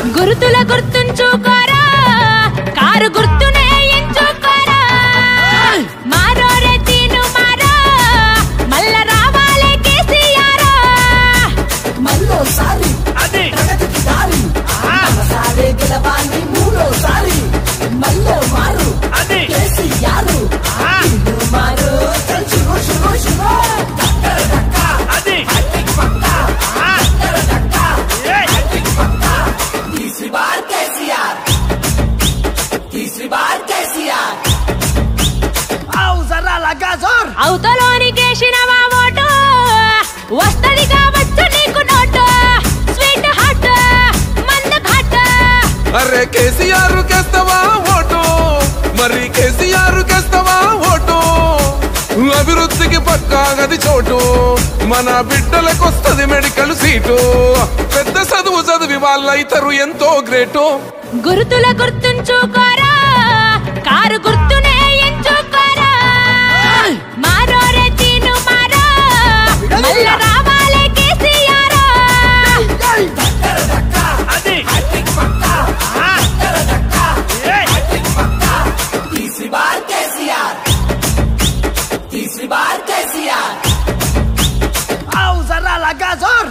గుర్తుల గుర్తుంచుకోరా కారు గుర్తునే ఎంచుకోరా మారో రే తీను మారో మల్ల రావాలే కేసీఆర్ మళ్ళోసారి అది ప్రగతికి దారి మనసారే గెలవాలి మూడోసారి మళ్ళో మారు అది కేసీఆర్ ఆ. ఇల్లు మారు శుభో శుభో శుభో డక్కర డక్క అది హ్యాట్రిక్ పక్క ఆ, డక్కర డక్క ఏయ్, హ్యాట్రిక్ పక్క తీసరి బార్ కేసీఆర్ తీసరి బార్ కేసీఆర్ ఆవు జరా లగా జోర్ అవతలోని కేసినవా ఓటు వస్తది కావచ్చు నీకు నోటు స్వీట్ హాట్ మంద ఘాట్ అరే కేసీఆర్ కేస్తావా ఓటు మరి కేసీఆర్ కేస్తావా ఓటు అభివృద్ధికి పక్కా గది చోటు మన బిడ్డలకొస్తది మెడికల్ సీటు పెద్ద చదువు చదివి వాళ్ళైతరు ఎంతో గ్రేటు గుర్తుల గుర్తుంచుకోరా కారు గుర్తునే ఎంచుకోరా మారో రే తీను మారో మల్ల రావాలే కేసీఆర్ డక్కర డక్క అది హ్యాట్రిక్ పక్క ఆ, డక్కర డక్క ఏయ్, హ్యాట్రిక్ పక్క తీసరి బార్ కేసీఆర్ తీసరి బార్ కేసీఆర్ ఆవు జరా లగా జోర్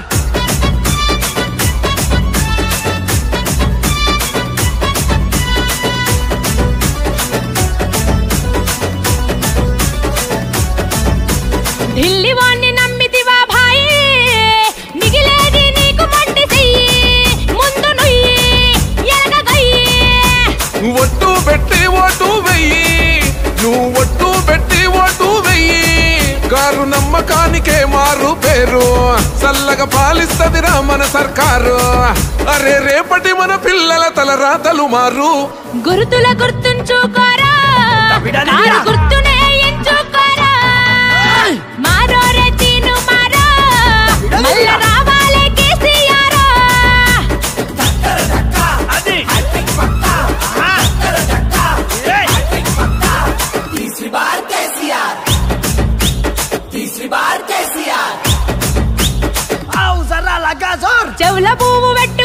ఢిల్లీ వాణ్ణి నమ్మితివా భాయి మిగిలేది నీకు మొండి చెయ్యి ముందు నుయ్యి ఎనక గయ్యి ఒట్టు పెట్టి ఓటు వెయ్యి నువ్వు ఒట్టు పెట్టి ఓటు వెయ్యి కారు నమ్మకానికే మారు పేరు చల్లగా పాలిస్తదిరా మన సర్కారు అరే రేపటి మన పిల్లల తలరాతలు మారు గుర్తుల గుర్తుంచుకోరా తమిళనాడు. కారు గుర్తునే ఎంచుకోరా మారో రే తీను మారో మల్ల రావాలే కేసీఆర్ డక్కర డక్క అది హ్యాట్రిక్ పక్క ఆ, డక్కర డక్క ఏయ్, హ్యాట్రిక్ పక్క తీసరి బార్ కేసీఆర్ తీసరి బార్ కేసీఆర్ ఆవు జరా లగా జోర్ చెవుల పువ్వు పెట్టు